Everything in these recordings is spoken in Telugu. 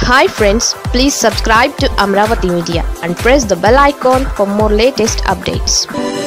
hi friends please subscribe to Amaravati media and press the bell icon for more latest updates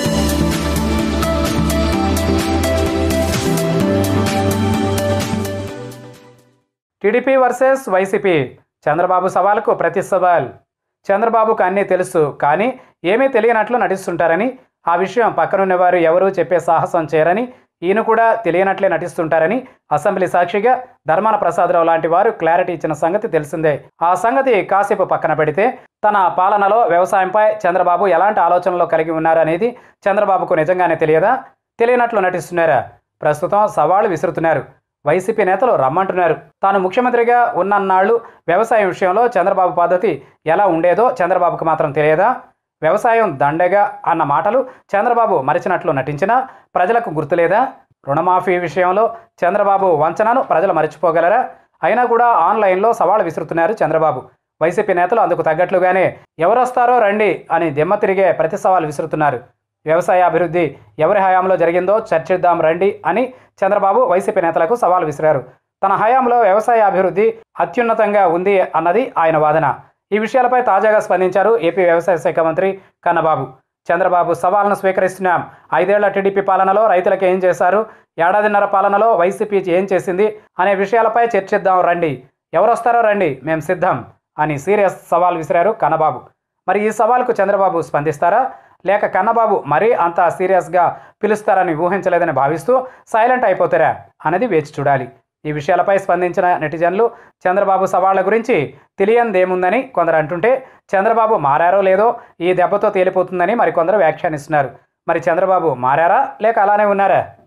TDP versus YCP Chandrababu సవాల్కు ప్రతి సవాల్ చంద్రబాబుకు అన్నీ తెలుసు కానీ ఏమీ తెలియనట్లు నటిస్తుంటారని ఆ విషయం పక్కనున్నవారు ఎవరూ చెప్పే సాహసం చేయరని ఈయన కూడా తెలియనట్లే నటిస్తుంటారని అసెంబ్లీ సాక్షిగా ధర్మాన ప్రసాదరావు లాంటి వారు క్లారిటీ ఇచ్చిన సంగతి తెలిసిందే ఆ సంగతి కాసేపు పక్కన పెడితే తన పాలనలో వ్యవసాయంపై చంద్రబాబు ఎలాంటి ఆలోచనలు కలిగి ఉన్నారనేది చంద్రబాబుకు నిజంగానే తెలియదా తెలియనట్లు నటిస్తున్నారా ప్రస్తుతం సవాళ్లు విసురుతున్నారు వైసీపీ నేతలు రమ్మంటున్నారు తాను ముఖ్యమంత్రిగా ఉన్నన్నాళ్ళు వ్యవసాయం విషయంలో చంద్రబాబు పద్ధతి ఎలా ఉండేదో చంద్రబాబుకు మాత్రం తెలియదా వ్యవసాయం దండగా అన్న మాటలు చంద్రబాబు మరిచినట్లు నటించినా ప్రజలకు గుర్తులేదా రుణమాఫీ విషయంలో చంద్రబాబు వంచనను ప్రజలు మర్చిపోగలరా అయినా కూడా ఆన్లైన్లో సవాళ్ళు విసురుతున్నారు చంద్రబాబు వైసీపీ నేతలు అందుకు తగ్గట్లుగానే ఎవరొస్తారో రండి అని దిమ్మ తిరిగే ప్రతి సవాల్ విసురుతున్నారు వ్యవసాయ అభివృద్ధి ఎవరి హయాంలో జరిగిందో చర్చిద్దాం రండి అని చంద్రబాబు వైసీపీ నేతలకు సవాల్ విసిరారు తన హయాంలో వ్యవసాయ అభివృద్ధి అత్యున్నతంగా ఉంది అన్నది ఆయన వాదన ఈ విషయాలపై తాజాగా స్పందించారు ఏపీ వ్యవసాయ శాఖ మంత్రి కన్నబాబు చంద్రబాబు సవాల్ను స్వీకరిస్తున్నాం ఐదేళ్ల టీడీపీ పాలనలో రైతులకు ఏం చేశారు ఏడాదిన్నర పాలనలో వైసీపీ ఏం చేసింది అనే విషయాలపై చర్చిద్దాం రండి ఎవరొస్తారో రండి మేం సిద్ధం అని సీరియస్ సవాల్ విసిరారు కన్నబాబు మరి ఈ సవాల్కు చంద్రబాబు స్పందిస్తారా లేక కన్నబాబు మరీ అంత సీరియస్గా పిలుస్తారని ఊహించలేదని భావిస్తూ సైలెంట్ అయిపోతారా అనేది వేచి చూడాలి ఈ విషయాలపై స్పందించిన నెటిజన్లు చంద్రబాబు సవాళ్ల గురించి తెలియందేముందని కొందరు అంటుంటే చంద్రబాబు మారారో లేదో ఈ దెబ్బతో తేలిపోతుందని మరికొందరు వ్యాఖ్యానిస్తున్నారు మరి చంద్రబాబు మారారా లేక అలానే ఉన్నారా